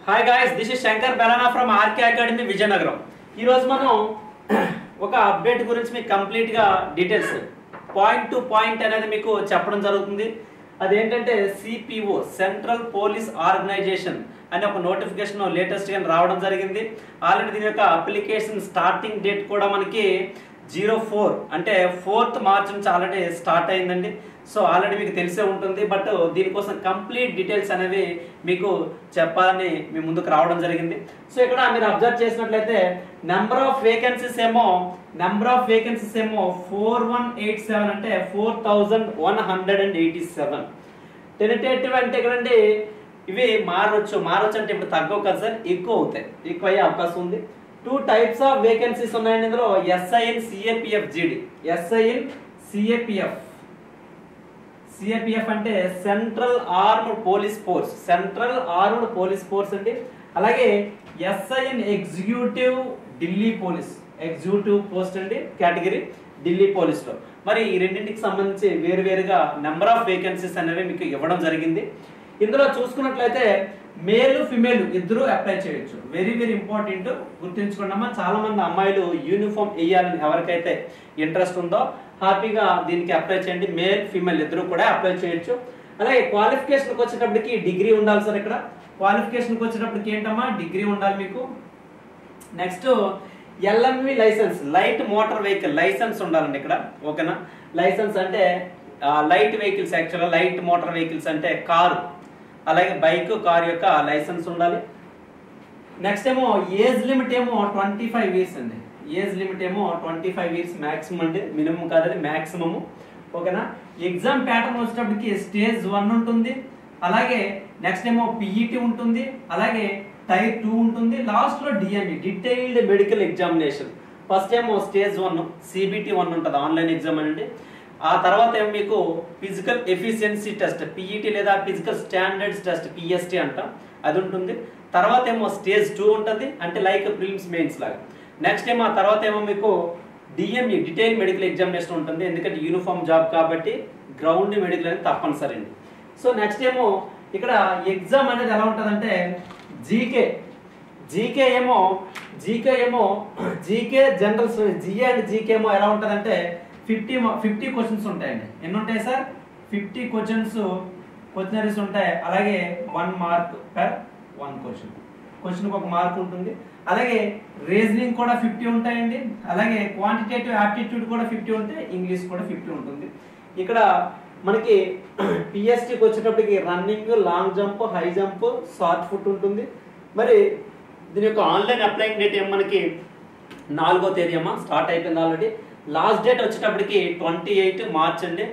hi guys this is Shankar Belana from RK academy Vizianagaram ఈ రోజు మనం ఒక అప్డేట్ గురించి మీకు కంప్లీట్ గా డీటెయిల్స్ పాయింట్ టు పాయింట్ అనేది మీకు చెప్పడం జరుగుతుంది అదేంటంటే సిపిఓ సెంట్రల్ పోలీస్ ఆర్గనైజేషన్ అనే ఒక నోటిఫికేషన్ లేటెస్ట్ గా రావడం జరిగింది ఆల్రెడీ దీని యొక్క అప్లికేషన్ స్టార్టింగ్ డేట్ కూడా మనకి జీరో ఫోర్ అంటే ఫోర్త్ మార్చ్ నుంచి ఆల్రెడీ స్టార్ట్ అయిందండి సో ఆల్రెడీ మీకు తెలిసే ఉంటుంది బట్ దీనికోసం కంప్లీట్ డీటెయిల్స్ అనేవి మీకు చెప్పాలని మీ ముందుకు రావడం జరిగింది సో ఇక్కడ మీరు అబ్జర్వ్ చేసినట్లయితే నెంబర్ ఆఫ్ వేకెన్సీస్ ఏమో నెంబర్ ఆఫ్ వేకెన్సీస్ ఏమో ఫోర్ వన్ ఎయిట్ సెవెన్ అంటే four thousand one hundred and eighty seven tentative అంటే ఇక్కడండి ఇవి మారొచ్చు మారొచ్చు అంటే ఇప్పుడు తగ్గవు కదా సార్ ఎక్కువ అవుతాయి ఎక్కువ అయ్యే అవకాశం ఉంది టూ టైప్స్ ఆఫ్ వేకెన్సీస్ ఉన్నాయండి ఇందులో SI in CAPF GD SI in CAPF CAPF అంటే central armed police force central armed police force అండి అలాగే SI in executive Delhi police executive post అండి కేటగిరీ ఢిల్లీ పోలీస్ లో మరి ఈ రెండింటికి సంబంధించి వేరువేరుగా నెంబర్ ఆఫ్ వేకెన్సీస్ అనేవి మీకు ఇవ్వడం జరిగింది ఇందులో చూసుకున్నట్లయితే మేల్ ఫిమేల్ ఇద్దరు అప్లై చేయొచ్చు వెరీ వెరీ ఇంపార్టెంట్ గుర్తుంచుకున్నామా చాలా మంది అమ్మాయిలు యూనిఫామ్ వేయాలని ఎవరికైతే ఇంట్రెస్ట్ ఉందో హ్యాపీగా దీనికి అప్లై చేయండి మేల్ ఫిమేల్ ఇద్దరు కూడా అప్లై చేయొచ్చు అలాగే క్వాలిఫికేషన్కి వచ్చేటప్పటికి డిగ్రీ ఉండాలి సార్ ఇక్కడ క్వాలిఫికేషన్కి వచ్చేటప్పటికి ఏంటమ్మా డిగ్రీ ఉండాలి మీకు next LMV licence light motor vehicle licence ఉండాలండి ఇక్కడ ఓకేనా లైసెన్స్ అంటే లైట్ వెహికల్స్ యాక్చువల్గా లైట్ మోటార్ వెహికల్స్ అంటే కారు అలాగే బైక్ కార్ యొక్క లైసెన్స్ ఉండాలి నెక్స్ట్ ఏమో ఏజ్ లిమిట్ ఏమో ట్వంటీ ఫైవ్ ఇయర్స్ అండి ఏజ్ లిమిట్ ఏమో ట్వంటీ ఫైవ్ ఇయర్స్ మాక్సిమం అండి మినిమం కాదని మాక్సిమము ఓకేనా ఎగ్జామ్ ప్యాటర్న్ వచ్చేటప్పటికి స్టేజ్ వన్ ఉంటుంది అలాగే నెక్స్ట్ ఏమో పిఈటి ఉంటుంది అలాగే టైర్ టూ ఉంటుంది లాస్ట్ లో DME detailed medical examination first ఏమో స్టేజ్ వన్ సిబిటి వన్ ఉంటుంది ఆన్లైన్ ఎగ్జామ్ అనేది ఆ తర్వాత ఏమో మీకు ఫిజికల్ ఎఫిషియన్సీ టెస్ట్ పిఈటి లేదా ఫిజికల్ స్టాండర్డ్స్ టెస్ట్ పిఎస్టీ అంటాం అది ఉంటుంది తర్వాత ఏమో స్టేజ్ టూ ఉంటుంది అంటే లైక్ ప్రిలిమ్స్ మెయిన్స్ లాగా నెక్స్ట్ ఏమో ఆ తర్వాత ఏమో మీకు డిఎంఈ డీటెయిల్ మెడికల్ ఎగ్జామినేషన్ ఉంటుంది ఎందుకంటే యూనిఫామ్ జాబ్ కాబట్టి గ్రౌండ్ మెడికల్ అనేది తప్పనిసరి అండి సో నెక్స్ట్ ఏమో ఇక్కడ ఎగ్జామ్ అనేది ఎలా ఉంటుందంటే జీకే జీకే ఏమో జీకే ఏమో GK general GA and GK ఏమో ఎలా ఉంటుందంటే ఫిఫ్టీ ఫిఫ్టీ క్వశ్చన్స్ ఉంటాయండి ఎన్ని ఉంటాయి సార్ ఫిఫ్టీ క్వశ్చన్స్ క్వశ్చనరీస్ ఉంటాయి అలాగే one mark per one question క్వశ్చన్కి ఒక మార్క్ ఉంటుంది అలాగే రీజనింగ్ కూడా ఫిఫ్టీ ఉంటాయండి అలాగే క్వాంటిటేటివ్ యాప్టిట్యూడ్ కూడా ఫిఫ్టీ ఉంటాయి ఇంగ్లీష్ కూడా ఫిఫ్టీ ఉంటుంది ఇక్కడ మనకి పిఎస్టీకి వచ్చేటప్పటికి running long jump high jump shot put ఉంటుంది మరి దీని యొక్క ఆన్లైన్ అప్లైయింగ్ డేట్ ఏమో మనకి నాలుగో తేదీ అమ్మా స్టార్ట్ అయిపోయింది ఆల్రెడీ లాస్ట్ డేట్ వచ్చేటప్పటికి ట్వంటీ ఎయిట్ మార్చ్ అండి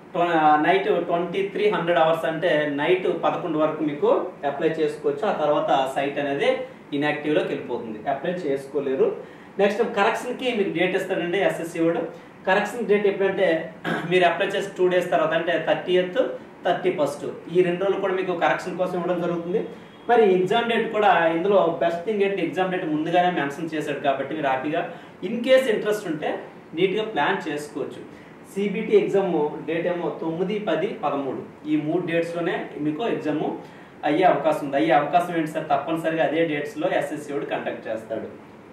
night twenty three hundred hours అంటే నైట్ పదకొండు వరకు మీకు అప్లై చేసుకోవచ్చు ఆ తర్వాత సైట్ అనేది ఇన్యాక్టివ్లోకి వెళ్ళిపోతుంది అప్లై చేసుకోలేరు నెక్స్ట్ కరెక్షన్కి మీకు డేట్ ఇస్తాడండి ఎస్ఎస్సి వాడు కరెక్షన్ డేట్ ఎప్పుడంటే మీరు అప్లై చేసి టూ డేస్ తర్వాత అంటే థర్టీ ఎయిత్ థర్టీ ఫస్ట్ ఈ రెండు రోజులు కూడా మీకు కరెక్షన్ కోసం ఇవ్వడం జరుగుతుంది మరి ఎగ్జామ్ డేట్ కూడా ఇందులో బెస్ట్ థింగ్ ఏంటి ఎగ్జామ్ డేట్ ముందుగానే మెన్షన్ చేశాడు కాబట్టి మీరు హ్యాపీగా ఇన్ కేస్ ఇంట్రెస్ట్ ఉంటే నీట్గా ప్లాన్ చేసుకోవచ్చు సిబిటి ఎగ్జామ్ డేట్ ఏమో తొమ్మిది పది పదమూడు ఈ మూడు డేట్స్లోనే మీకు ఎగ్జామ్ అయ్యే అవకాశం ఉంది అయ్యే అవకాశం ఏంటి సార్ తప్పనిసరిగా అదే డేట్స్లో ఎస్ఎస్సి వాడు కండక్ట్ చేస్తాడు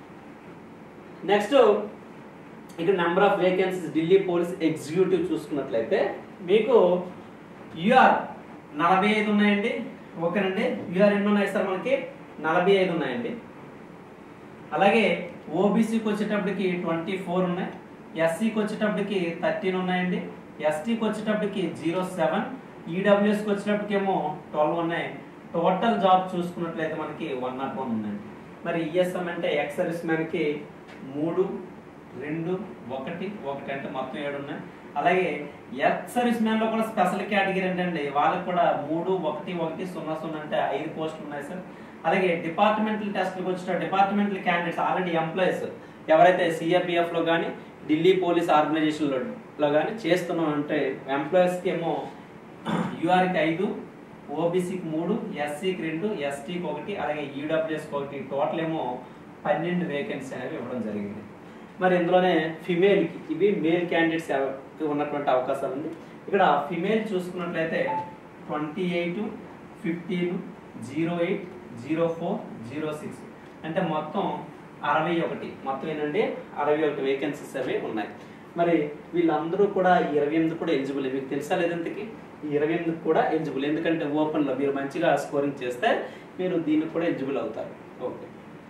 నెక్స్ట్ ఇక్కడ number of vacancies Delhi police executive చూసుకున్నట్లయితే మీకు యూఆర్ నలభై ఐదు ఉన్నాయండి ఓకేనండి యూఆర్ ఎన్ని ఉన్నాయి సార్ మనకి నలభై ఐదు ఉన్నాయండి అలాగే ఓబీసీకి వచ్చేటప్పటికి ట్వంటీ ఫోర్ ఉన్నాయి ఎస్సీకి వచ్చేటప్పటికి థర్టీన్ ఉన్నాయండి ఎస్టీకి వచ్చేటప్పటికి జీరో సెవెన్ ఈడబ్ల్యూఎస్కి వచ్చేటప్పటికి ఏమో ట్వెల్వ్ ఉన్నాయి టోటల్ జాబ్ చూసుకున్నట్లయితే మనకి వన్ నాట్ వన్ ఉందండి మరి ఈఎస్ఎం అంటే ఎక్స్ సర్వీస్ మ్యాన్కి మూడు రెండు ఒకటి ఒకటి అంటే మొత్తం ఏడు ఉన్నాయి అలాగే ఎక్స్ సర్వీస్ మ్యాన్ లో కూడా స్పెషల్ కేటగిరీ ఏంటండి వాళ్ళకి కూడా మూడు ఒకటి ఒకటి సున్నా సున్నా అంటే ఐదు పోస్టులు ఉన్నాయి సార్ అలాగే డిపార్ట్మెంటల్ టెస్ట్లకు వచ్చిన డిపార్ట్మెంటల్ క్యాండిడేట్స్ ఆల్రెడీ ఎంప్లాయీస్ ఎవరైతే సిఆర్పిఎఫ్ లో కానీ ఢిల్లీ పోలీస్ ఆర్గనైజేషన్ లో కానీ చేస్తున్నాం అంటే ఎంప్లాయీస్కి ఏమో యూఆర్కి ఐదు ఓబీసీకి మూడు ఎస్సీకి రెండు ఎస్టీకి ఒకటి అలాగే ఈడబ్ల్యూఎస్కి ఒకటి టోటల్ ఏమో పన్నెండు వేకెన్సీ అనేవి ఇవ్వడం జరిగింది మరి ఇందులోనే ఫిమేల్కి ఇవి మేల్ క్యాండిడేట్స్ ఉన్నటువంటి అవకాశాలు ఉంది ఇక్కడ ఫిమేల్ చూసుకున్నట్లయితే twenty eight fifteen zero eight zero four zero six అంటే మొత్తం అరవై ఒకటి మొత్తం ఏంటంటే అరవై ఒకటి వేకెన్సీస్ అవి ఉన్నాయి మరి వీళ్ళందరూ కూడా ఈ ఇరవై ఎనిమిది కూడా ఎలిజిబుల్ మీకు తెలుసా లేదంతకి ఈ ఇరవై ఎనిమిది కూడా ఎలిజిబుల్ ఎందుకంటే ఓపెన్లో మీరు మంచిగా స్కోరింగ్ చేస్తే మీరు దీనికి కూడా ఎలిజిబుల్ అవుతారు ఓకే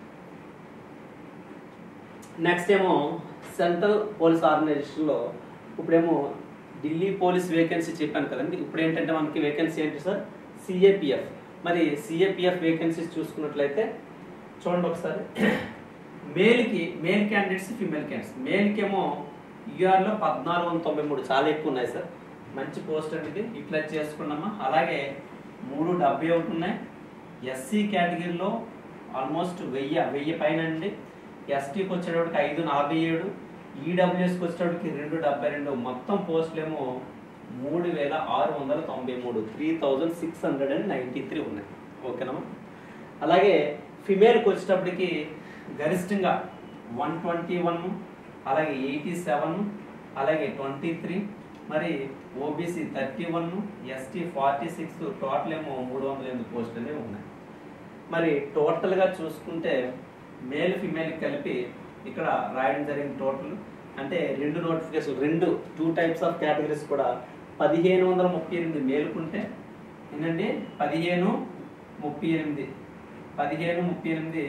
నెక్స్ట్ ఏమో సెంట్రల్ పోలీస్ ఆర్గనైజేషన్లో ఇప్పుడేమో ఢిల్లీ పోలీస్ వేకెన్సీ చెప్పాను కదండి ఇప్పుడు ఏంటంటే మనకి వేకెన్సీ ఏంటి సార్ సిఏపిఎఫ్ మరి సిఏపిఎఫ్ వేకెన్సీస్ చూసుకున్నట్లయితే చూడండి ఒకసారి మేల్కి మేల్ క్యాండిడేట్స్ ఫీమేల్ క్యాండిడేట్స్ మేల్కి ఏమో యూఆర్లో పద్నాలుగు వందల తొంభై మూడు చాలా ఎక్కువ ఉన్నాయి సార్ మంచి పోస్ట్ అండి ఇది యూటిలైజ్ చేసుకున్నామా అలాగే మూడు డెబ్బై ఒకటి ఉన్నాయి ఎస్సీ కేటగిరీలో ఆల్మోస్ట్ వెయ్యి వెయ్యి పైన అండి ఎస్టీకి వచ్చేటప్పటికి ఐదు నలభై ఏడు ఈడబ్ల్యూఎస్కి వచ్చేటప్పటికి రెండు డెబ్బై రెండు మొత్తం పోస్టులు ఏమో మూడు వేల ఆరు వందల తొంభై మూడు three thousand six hundred and ninety three ఉన్నాయి ఓకేనా అలాగే ఫిమేల్కి వచ్చేటప్పటికి గరిష్టంగా వన్ ట్వంటీ వన్ అలాగే ఎయిటీ సెవెన్ అలాగే ట్వంటీ త్రీ మరి OBC thirty one ST forty six total ఏమో మూడు వందల ఎనిమిది పోస్టులు అనేవి ఉన్నాయి మరి టోటల్గా చూసుకుంటే మేల్ ఫిమేల్ కలిపి ఇక్కడ రాయడం జరిగిన టోటల్ అంటే రెండు నోటిఫికేషన్ రెండు టూ టైప్స్ ఆఫ్ కేటగిరీస్ కూడా పదిహేను వందల ముప్పై ఎనిమిది మేలుకుంటే ఏంటండి పదిహేను ముప్పై ఎనిమిది పదిహేను ముప్పై ఎనిమిది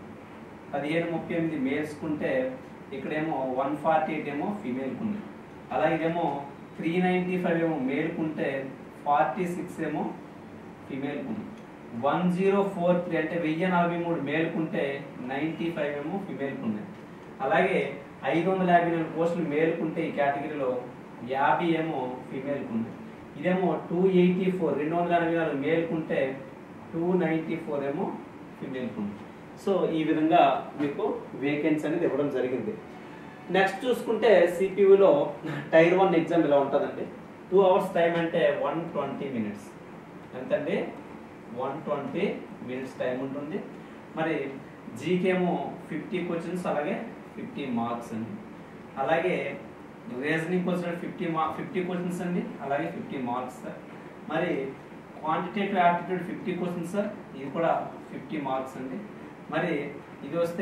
పదిహేను ముప్పై ఎనిమిది మేల్స్కుంటే ఇక్కడేమో వన్ ఫార్టీ ఎయిట్ ఏమో ఫీమేల్కి ఉంది అలాగే ఇదేమో త్రీ నైంటీ ఫైవ్ ఏమో మేల్కుంటే ఫార్టీ సిక్స్ ఏమో ఫీమేల్కి ఉంది వన్ జీరో ఫోర్ త్రీ అంటే వెయ్యి నలభై మూడు మేల్కుంటే నైంటీ ఫైవ్ ఏమో ఫిమేల్కి ఉన్నాయి అలాగే ఐదు వందల యాభై నాలుగు పోస్టులు మేల్కుంటే ఈ కేటగిరీలో యాభై ఏమో ఫీమేల్కి ఉన్నాయి ఇదేమో టూ ఎయిటీ ఫోర్ రెండు వందల ఎనభై నాలుగు మేల్కుంటే టూ నైంటీ ఫోర్ ఏమో ఫీమేల్కి ఉంది సో ఈ విధంగా మీకు వేకెన్సీ అనేది ఇవ్వడం జరిగింది నెక్స్ట్ చూసుకుంటే సిపియూలో టైర్ వన్ ఎగ్జామ్ ఇలా ఉంటుందండి టూ అవర్స్ టైం అంటే వన్ ట్వంటీ మినిట్స్ ఎంతండి వన్ ట్వంటీ మినిట్స్ టైం ఉంటుంది మరి జీకేమో ఫిఫ్టీ క్వశ్చన్స్ అలాగే ఫిఫ్టీ మార్క్స్ అండి అలాగే reasoning question fifty mark fifty questions అండి అలాగే ఫిఫ్టీ మార్క్స్ సార్ మరి quantitative aptitude fifty questions sir ఇది కూడా ఫిఫ్టీ మార్క్స్ అండి మరి ఇది వస్తే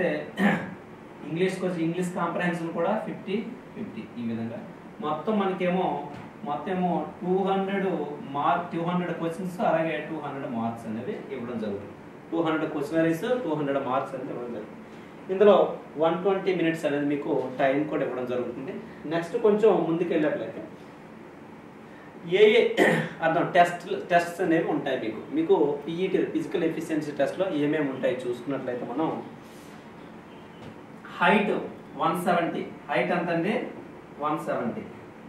ఇంగ్లీష్కి వచ్చి ఇంగ్లీష్ కాంప్రహెన్షన్ కూడా ఫిఫ్టీ ఫిఫ్టీ ఈ విధంగా మొత్తం మనకేమో మొత్తం ఏమో two hundred mark two hundred questions అలాగే టూ హండ్రెడ్ మార్క్స్ అనేవి ఇవ్వడం జరుగుతుంది two hundred questionnaires two hundred marks అనేది ఇవ్వడం జరుగుతుంది ఇందులో వన్ ట్వంటీ మినిట్స్ అనేది మీకు టైం కూడా ఇవ్వడం జరుగుతుంది నెక్స్ట్ కొంచెం ముందుకు వెళ్ళినట్లయితే ఏ ఏ అర్థం టెస్ట్ టెస్ట్స్ అనేవి ఉంటాయి మీకు మీకు పిఈటి ఫిజికల్ ఎఫిషియన్సీ టెస్ట్లో ఏమేమి ఉంటాయి చూసుకున్నట్లయితే మనం హైట్ వన్ సెవెంటీ హైట్ ఎంత అండి వన్ సెవెంటీ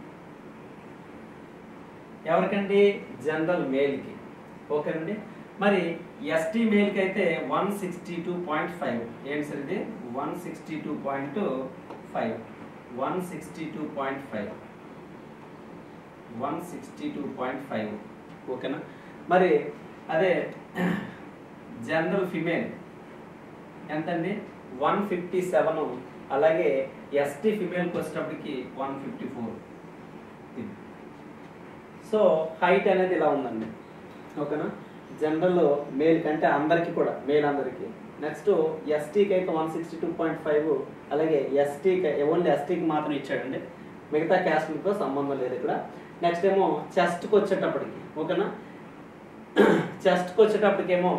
ఎవరికండి జనరల్ మేల్కి ఓకేనండి మరి ఎస్టీ మేల్కి అయితే one sixty two point five ఏంటి సార్ ఇది one sixty two point five one sixty two point five one sixty two point five ఓకేనా మరి అదే జనరల్ ఫిమేల్ ఎంతండి వన్ ఫిఫ్టీ సెవెన్ అలాగే ఎస్టీ ఫిమేల్కి వచ్చేటప్పటికి one fifty four so height అనేది ఇలా ఉందండి ఓకేనా జనరల్ మేల్ కంటే అందరికీ కూడా మేల్ అందరికీ నెక్స్ట్ ఎస్టీకి అయితే one sixty two point five అలాగే ఎస్టీకి ఓన్లీ ఎస్టీకి మాత్రం ఇచ్చాడండి మిగతా క్యాస్ట్లతో సంబంధం లేదు ఇక్కడ నెక్స్ట్ ఏమో చెస్ట్కి వచ్చేటప్పటికి ఓకేనా చెస్ట్కి వచ్చేటప్పటికేమో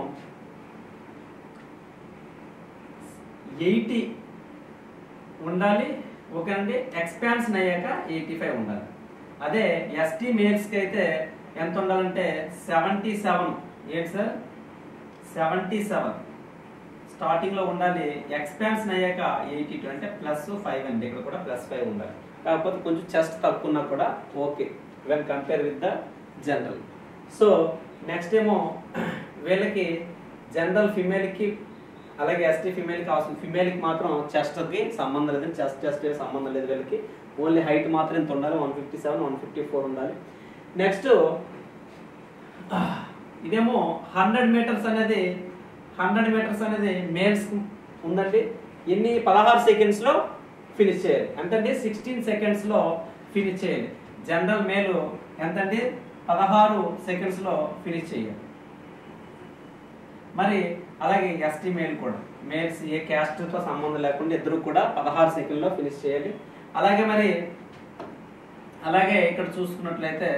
ఎయిటీ ఉండాలి ఓకేనండి ఎక్స్పాన్షన్ అయ్యాక ఎయిటీ ఫైవ్ ఉండాలి అదే ఎస్టీ మేల్స్కి అయితే ఎంత ఉండాలంటే సెవెంటీ సెవెన్ ఏంటి సార్ సెవెంటీ సెవెన్ స్టార్టింగ్లో ఉండాలి ఎక్స్పాన్షన్ అయ్యాక ఎయిటీ టూ అంటే ప్లస్ ఫైవ్ అండి ఇక్కడ కూడా ప్లస్ ఫైవ్ ఉండాలి కాకపోతే కొంచెం చెస్ట్ తక్కువ ఉన్నా కూడా okay when compare with the general so next ఏమో వీళ్ళకి జనరల్ ఫిమేల్కి అలాగే ఎస్టీ ఫిమేల్కి అవసరం ఫిమేల్కి మాత్రం చెస్ట్కి సంబంధం లేదు చెస్ట్ చెస్ట్ సంబంధం లేదు వీళ్ళకి ఓన్లీ హైట్ మాత్రం ఇంత ఉండాలి one fifty seven one fifty four ఉండాలి నెక్స్ట్ ఇదేమో హండ్రెడ్ మీటర్స్ అనేది హండ్రెడ్ మీటర్స్ అనేది మేల్స్ ఉందండి ఎన్ని పదహారు సెకండ్స్లో ఫినిష్ చేయాలి ఎంతండి సిక్స్టీన్ సెకండ్స్లో ఫినిష్ చేయాలి జనరల్ మేలు ఎంతండి పదహారు సెకండ్స్లో ఫినిష్ చేయాలి మరి అలాగే ఎస్టీ మేల్ కూడా మేల్స్ ఏ క్యాస్ట్తో సంబంధం లేకుండా ఇద్దరు కూడా పదహారు సెకండ్లో ఫినిష్ చేయాలి అలాగే మరి అలాగే ఇక్కడ చూసుకున్నట్లయితే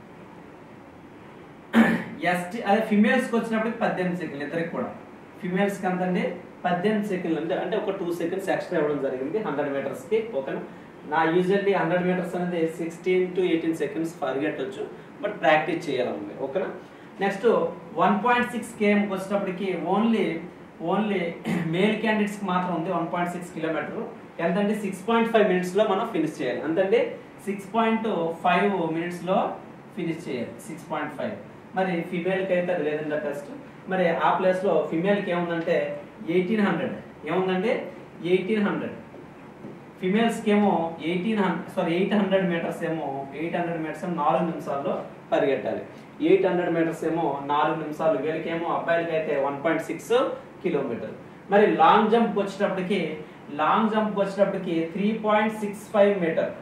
ఎస్టీ అదే ఫిమేల్స్కి వచ్చినప్పటికి పద్దెనిమిది సెకండ్లు ఇద్దరికి కూడా ఫిమేల్స్కి ఎంత అండి పద్దెనిమిది సెకండ్లు అంటే అంటే ఒక టూ సెకండ్స్ ఎక్స్ట్రా ఇవ్వడం జరిగింది హండ్రెడ్ మీటర్స్కి ఓకేనా నా యూజువల్లీ హండ్రెడ్ మీటర్స్ అనేది సిక్స్టీన్ టు ఎయిటీన్ సెకండ్స్ పరిగెట్టవచ్చు బట్ ప్రాక్టీస్ చేయాలి ఓకేనా నెక్స్ట్ వన్ పాయింట్ సిక్స్ కేఎంకి వచ్చినప్పటికి ఓన్లీ ఓన్లీ మేల్ క్యాండిడేట్స్కి మాత్రం ఉంది వన్ పాయింట్ సిక్స్ కిలోమీటర్ ఎంతంటే సిక్స్ పాయింట్ ఫైవ్ మినిట్స్లో మనం ఫినిష్ చేయాలి అంతంటే సిక్స్ పాయింట్ ఫైవ్ మినిట్స్లో ఫినిష్ చేయాలి సిక్స్ పాయింట్ ఫైవ్ మరి ఫీమేల్కి అయితే అది లేదండి టెస్ట్ మరి ఆ ప్లేస్లో ఫీమేల్కి ఏముందంటే ఎయిటీన్ హండ్రెడ్ ఏముందంటే ఎయిటీన్ హండ్రెడ్ ఫిమేల్స్కి ఏమో eighteen hundred sorry eight hundred metres ఏమో ఎయిట్ హండ్రెడ్ మీటర్స్ ఏమో నాలుగు నిమిషాల్లో పరిగెట్టాలి ఎయిట్ హండ్రెడ్ మీటర్స్ ఏమో నాలుగు నిమిషాలు వీళ్ళకేమో అబ్బాయిలకి అయితే వన్ పాయింట్ సిక్స్ కిలోమీటర్ మరి లాంగ్ జంప్ వచ్చేటప్పటికి లాంగ్ జంప్ వచ్చేటప్పటికి three point six five metre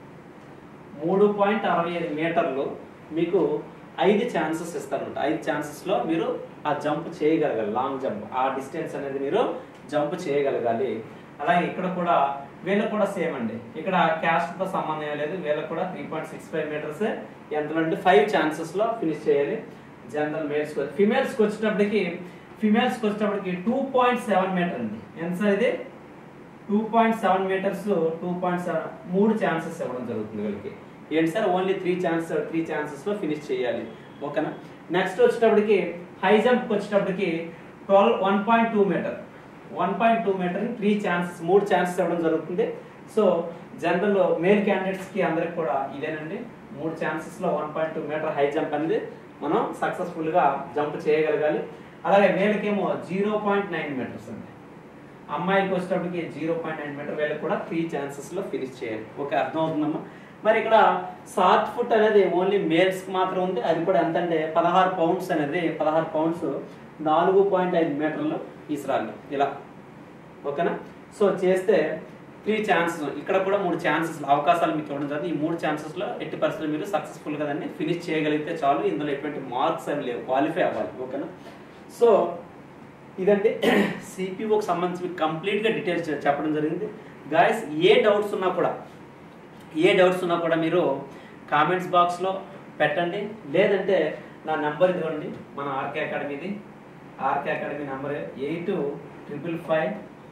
మూడు పాయింట్ అరవై ఐదు మీటర్లు మీకు ఐదు ఛాన్సెస్ ఇస్తారంట ఐదు ఛాన్సెస్లో మీరు ఆ జంప్ చేయగలగాలి లాంగ్ జంప్ ఆ డిస్టెన్స్ అనేది మీరు జంప్ చేయగలగాలి అలాగే ఇక్కడ కూడా వీళ్ళకి కూడా సేమ్ అండి ఇక్కడ క్యాస్ట్తో సంబంధం ఏం లేదు వీళ్ళకి కూడా three point six five metres ఎంతలో అంటే ఫైవ్ ఛాన్సెస్లో ఫినిష్ చేయాలి జనరల్ మేల్స్ ఫిమేల్స్కి వచ్చేటప్పటికి ఫిమేల్స్కి వచ్చేటప్పటికి టూ పాయింట్ సెవెన్ మీటర్ అండి ఎంత సార్ ఇది two point seven metres two point seven మూడు ఛాన్సెస్ ఇవ్వడం జరుగుతుంది వీళ్ళకి ఏంటి sir only three chance three ఛాన్సెస్లో ఫినిష్ చేయాలి ఓకేనా నెక్స్ట్ వచ్చేటప్పటికి హై జంప్కి వచ్చేటప్పటికి twelve one point two metre one point two metre three chances మూడు ఛాన్సెస్ ఇవ్వడం జరుగుతుంది సో జనరల్ మేల్ క్యాండిడేట్స్కి అందరికి కూడా ఇదేనండి మూడు ఛాన్సెస్లో one point two metre high jump అనేది మనం సక్సెస్ఫుల్గా జంప్ చేయగలగాలి అలాగే వీళ్ళకేమో జీరో పాయింట్ నైన్ మీటర్స్ అండి అమ్మాయికి వచ్చేటప్పటికి జీరో పాయింట్ నైన్ మీటర్ వీళ్ళకి కూడా త్రీ ఛాన్సెస్లో ఫినిష్ చేయాలి ఓకే అర్థం అవుతుందమ్మా మరి ఇక్కడ షార్ట్ ఫుట్ అనేది ఓన్లీ మేల్స్కి మాత్రం ఉంది అది కూడా ఎంత అంటే పదహారు పౌండ్స్ అనేది పదహారు పౌండ్స్ నాలుగు పాయింట్ ఐదు మీటర్లు ఇస్రాలు ఇలా ఓకేనా సో చేస్తే త్రీ ఛాన్సెస్ ఇక్కడ కూడా మూడు ఛాన్సెస్ అవకాశాలు మీకు ఇవ్వడం జరిగింది ఈ మూడు ఛాన్సెస్లో ఎట్టి పరిస్థితులు మీరు సక్సెస్ఫుల్గా దాన్ని ఫినిష్ చేయగలిగితే చాలు ఇందులో ఎటువంటి మార్క్స్ అవి లేవు క్వాలిఫై అవ్వాలి ఓకేనా సో ఇదండి సిపిఓకి సంబంధించి మీకు కంప్లీట్గా డీటెయిల్స్ చెప్పడం జరిగింది గాయస్ ఏ డౌట్స్ ఉన్నా కూడా ఏ డౌట్స్ ఉన్నా కూడా మీరు కామెంట్స్ బాక్స్లో పెట్టండి లేదంటే నా నెంబర్ ఇదిగోండి మన ఆర్కే అకాడమీది RK academy number eight triple five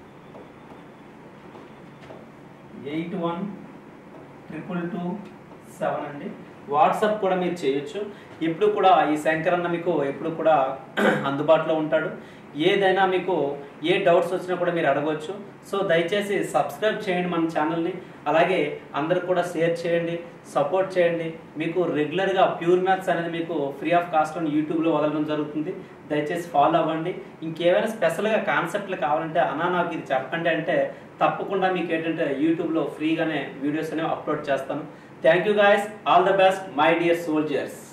eight one triple two seven అండి వాట్సాప్ కూడా మీరు చేయొచ్చు ఎప్పుడు కూడా ఈ శంకర్ అన్న మీకు ఎప్పుడు కూడా అందుబాటులో ఉంటాడు ఏదైనా మీకు ఏ డౌట్స్ వచ్చినా కూడా మీరు అడగవచ్చు సో దయచేసి సబ్స్క్రైబ్ చేయండి మన ఛానల్ని అలాగే అందరికి కూడా షేర్ చేయండి సపోర్ట్ చేయండి మీకు రెగ్యులర్గా ప్యూర్ మ్యాథ్స్ అనేది మీకు ఫ్రీ ఆఫ్ కాస్ట్ అని యూట్యూబ్లో వదలడం జరుగుతుంది దయచేసి ఫాలో అవ్వండి ఇంకేమైనా స్పెషల్గా కాన్సెప్ట్లు కావాలంటే అన్నా నాకు ఇది చెప్పండి అంటే తప్పకుండా మీకు ఏంటంటే యూట్యూబ్లో ఫ్రీగానే వీడియోస్ అనేవి అప్లోడ్ చేస్తాను thank you guys all the best my dear soldiers